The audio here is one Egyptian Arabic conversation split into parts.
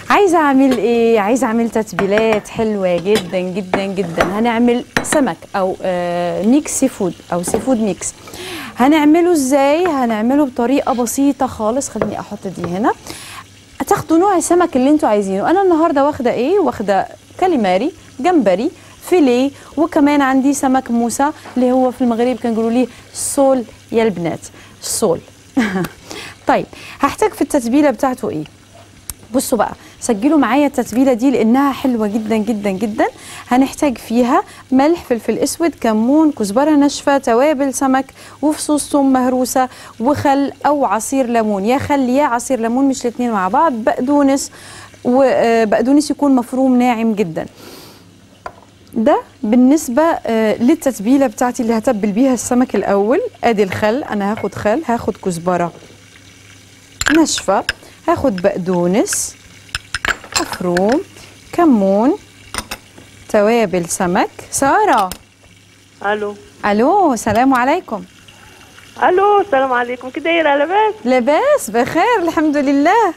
عايزه اعمل ايه عايزه اعمل تتبيلات حلوه جدا جدا جدا هنعمل سمك او آه ميكس سي فود او سي فود ميكس هنعمله ازاي هنعمله بطريقه بسيطه خالص خليني احط دي هنا تاخدوا نوع السمك اللي انتوا عايزينه انا النهارده واخده ايه واخده كاليماري جمبري فيليه وكمان عندي سمك موسى اللي هو في المغرب كانوا يقولوا لي الصول يا البنات الصول طيب هحتاج في التتبيله بتاعته ايه بصوا بقى سجلوا معايا التتبيله دي لانها حلوه جدا جدا جدا هنحتاج فيها ملح فلفل اسود كمون كزبره ناشفه توابل سمك وفصوص ثوم مهروسه وخل او عصير ليمون يا خل يا عصير ليمون مش الاثنين مع بعض بقدونس وبقدونس يكون مفروم ناعم جدا ده بالنسبه آه، للتتبيله بتاعتي اللي هتبل بيها السمك الاول ادي الخل انا هاخد خل هاخد كزبره ناشفه هاخد بقدونس مفروم كمون توابل سمك ساره الو الو سلام عليكم الو السلام عليكم كي دايره لاباس لاباس بخير الحمد لله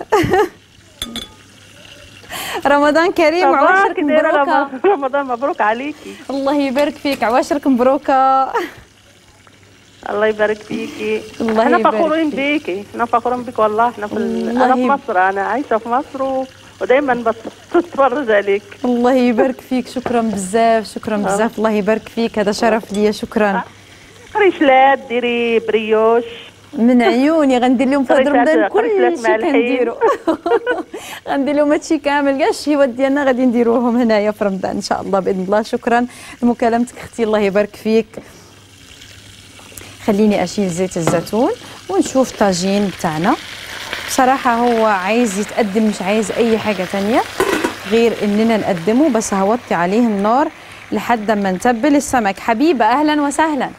رمضان كريم صباح وعواشرك كي دايره مبروكه رمضان- رمضان مبروك عليكي الله يبارك فيك عواشرك مبروكه الله يبارك فيكي الله احنا يبارك فخورين فيك. بيكي احنا فخورين بك والله احنا في ال... الله انا في يب- مصر انا عايشه في مصر و... ودايما بت- بتفرج عليك الله يبارك فيك شكرا بزاف شكرا بزاف الله يبارك فيك هذا شرف لي شكرا ريشلات ديري بريوش من عيوني غندير لهم في هذا قريت رمضان لك- قريت كل لك شيء مع الحين. كنديرو غندير لهم هادشي كامل كاع الشهوات ديالنا غادي نديروهم هنايا في رمضان ان شاء الله باذن الله شكرا لمكالمتك اختي الله يبارك فيك خليني اشيل زيت الزيتون ونشوف طاجين بتاعنا بصراحة هو عايز يتقدم مش عايز أي حاجة تانية غير إننا نقدمه بس هوطي عليه النار لحد ما نتبل السمك حبيبة أهلا وسهلا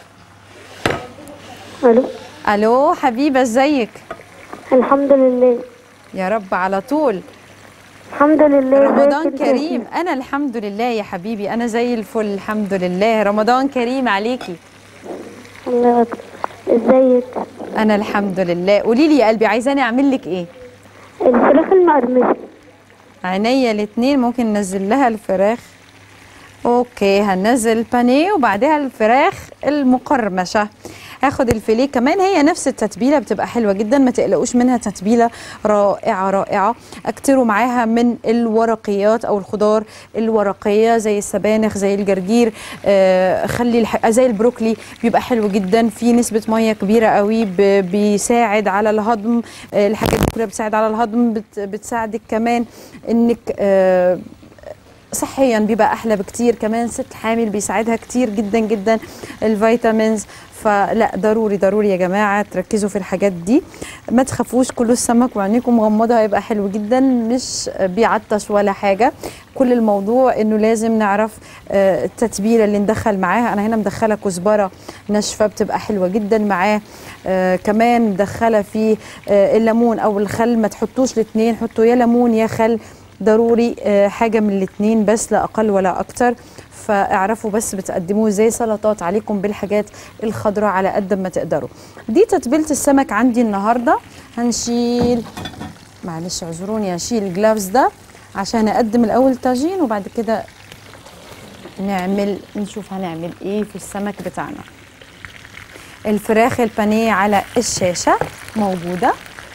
الو ألو حبيبة ازيك الحمد لله يا رب على طول الحمد لله رمضان ازيك انت؟ كريم أنا الحمد لله يا حبيبي أنا زي الفل الحمد لله رمضان كريم عليكي الله اكبر ازيك أنا الحمد لله قولي لي يا قلبي عايزاني أعمل لك إيه الفراخ المقرمشه عينيا الاتنين ممكن ننزل لها الفراخ اوكي هننزل البانيه وبعدها الفراخ المقرمشه هاخد الفيليه كمان هي نفس التتبيله بتبقى حلوه جدا ما تقلقوش منها تتبيله رائعه رائعه اكتروا معاها من الورقيات او الخضار الورقيه زي السبانخ زي الجرجير آه خلي الح... زي البروكلي بيبقى حلو جدا في نسبه ميه كبيره قوي ب... بيساعد على الهضم آه الحاجات دي كلها بتساعد على الهضم بت... بتساعدك كمان انك آه صحيا بيبقى احلى بكتير كمان ست حامل بيساعدها كتير جدا جدا الفيتامينز فلا ضروري ضروري يا جماعه تركزوا في الحاجات دي ما تخافوش كلوا السمك وعينيكم مغمضه هيبقى حلو جدا مش بيعطش ولا حاجه كل الموضوع انه لازم نعرف آه، التتبيله اللي ندخل معاها انا هنا مدخله كزبره ناشفه بتبقى حلوه جدا معاه آه، كمان مدخله فيه آه، الليمون او الخل ما تحطوش الاثنين حطوا يا ليمون يا خل ضروري آه، حاجه من الاثنين بس لا اقل ولا اكتر فاعرفوا بس بتقدموه زي سلطات عليكم بالحاجات الخضراء على قد ما تقدروا دي تتبيله السمك عندي النهارده هنشيل معلش اعذروني هشيل الجلافز ده عشان اقدم الاول طاجين وبعد كده نعمل نشوف هنعمل ايه في السمك بتاعنا الفراخ البانيه على الشاشه موجوده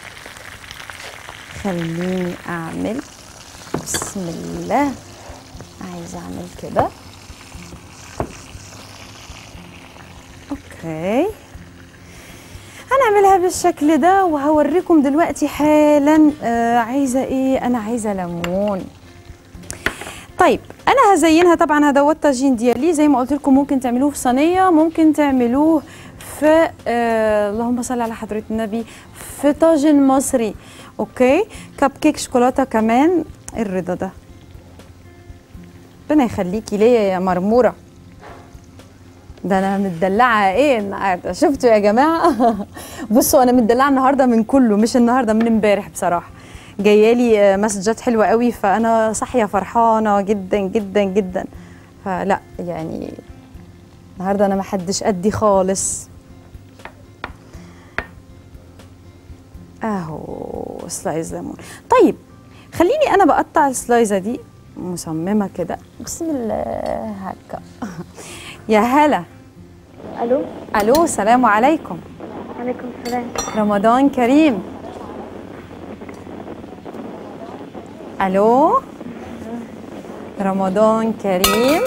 خليني اعمل بسم الله عايزه اعمل كده اوكي هنعملها بالشكل ده وهوريكم دلوقتي حالا آه عايزه ايه انا عايزه ليمون طيب انا هزينها طبعا هذا هو الطاجين ديالي زي ما قلت لكم ممكن تعملوه في صينيه ممكن تعملوه في آه اللهم صل على حضره النبي في طاجن مصري اوكي كب كيك شوكولاته كمان إيه الرضا ده ربنا يخليكي ليا يا مرموره ده انا متدلعه ايه النهارده شفتوا يا جماعه بصوا انا متدلعه النهارده من كله مش النهارده من امبارح بصراحه جايالي آه، مسجات حلوه قوي فانا صاحيه فرحانه جدا جدا جدا فلا يعني النهارده انا ما حدش قدي خالص اهو سلايز ليمون طيب خليني انا بقطع السلايزه دي مصممه كده بسم الله هكا يا هلا الو الو السلام عليكم عليكم السلام رمضان كريم الو رمضان كريم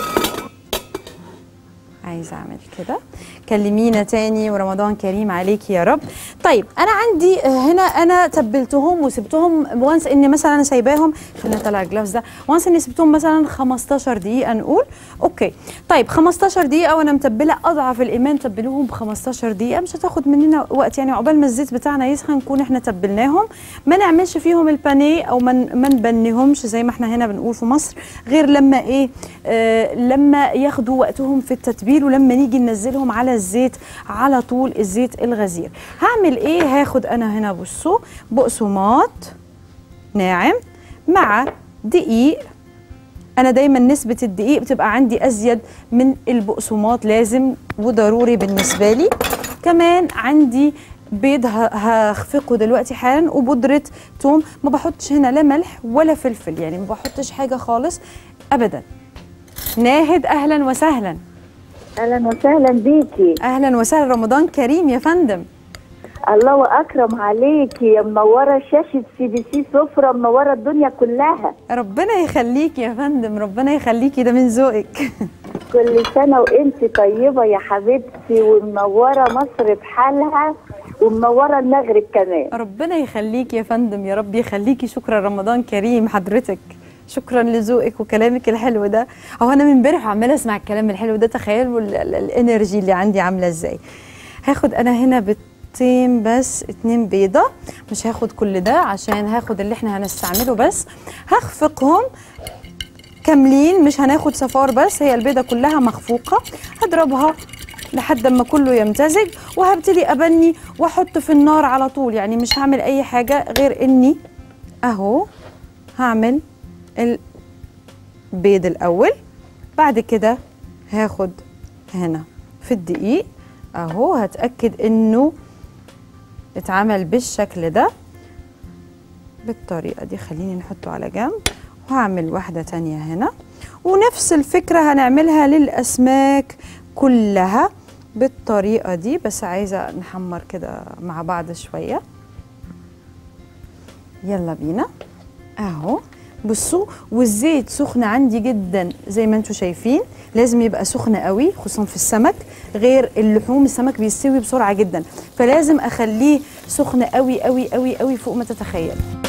عايزه اعمل كده كلمينا تاني ورمضان كريم عليكي يا رب طيب انا عندي هنا انا تبلتهم وسبتهم وانس اني مثلا سايباهم خلينا نطلع الجلافز ده وانس اني سبتهم مثلا 15 دقيقه نقول اوكي طيب 15 دقيقه وانا متبله اضعف الايمان تبلوهم ب 15 دقيقه مش هتاخد مننا وقت يعني عقبال ما الزيت بتاعنا يسخن نكون احنا تبلناهم ما نعملش فيهم البانيه او ما ما نبنيهمش زي ما احنا هنا بنقول في مصر غير لما ايه آه لما ياخدوا وقتهم في التتبيل ولما نيجي ننزلهم على الزيت على طول الزيت الغزير هعمل ايه هاخد انا هنا بصوا بقسماط ناعم مع دقيق انا دايما نسبه الدقيق بتبقى عندي ازيد من البقسماط لازم وضروري بالنسبه لي كمان عندي بيض ه- هخفقه دلوقتي حالا وبودره توم ما بحطش هنا لا ملح ولا فلفل يعني ما بحطش حاجه خالص ابدا ناهد اهلا وسهلا اهلا وسهلا بيكي اهلا وسهلا رمضان كريم يا فندم الله اكرم عليكي يا منوره شاشه سي بي سي سفره منوره الدنيا كلها ربنا يخليكي يا فندم ربنا يخليكي ده من ذوقك كل سنه وانت طيبه يا حبيبتي ومنوره مصر بحالها ومنوره المغرب كمان ربنا يخليكي يا فندم يا رب يخليكي شكرا رمضان كريم حضرتك شكرا لذوقك وكلامك الحلو ده هو انا من امبارح عماله اسمع الكلام الحلو ده تخيلوا ال- ال- الانرجي اللي عندي عامله ازاي هاخد انا هنا بيضتين بس اتنين بيضه مش هاخد كل ده عشان هاخد اللي احنا هنستعمله بس هخفقهم كاملين مش هناخد صفار بس هي البيضه كلها مخفوقه هضربها لحد ما كله يمتزج وهبتدي ابني واحط في النار على طول يعني مش هعمل اي حاجه غير اني اهو هعمل البيض الاول بعد كده هاخد هنا في الدقيق اهو هتاكد انه اتعمل بالشكل ده بالطريقه دي خليني نحطه على جنب وهعمل واحده تانية هنا ونفس الفكره هنعملها للاسماك كلها بالطريقه دي بس عايزه نحمر كده مع بعض شويه يلا بينا اهو بصوا والزيت سخن عندي جدا زي ما انتم شايفين لازم يبقى سخن قوي خصوصا في السمك غير اللحوم السمك بيستوي بسرعه جدا فلازم اخليه سخن قوي قوي قوي قوي فوق ما تتخيل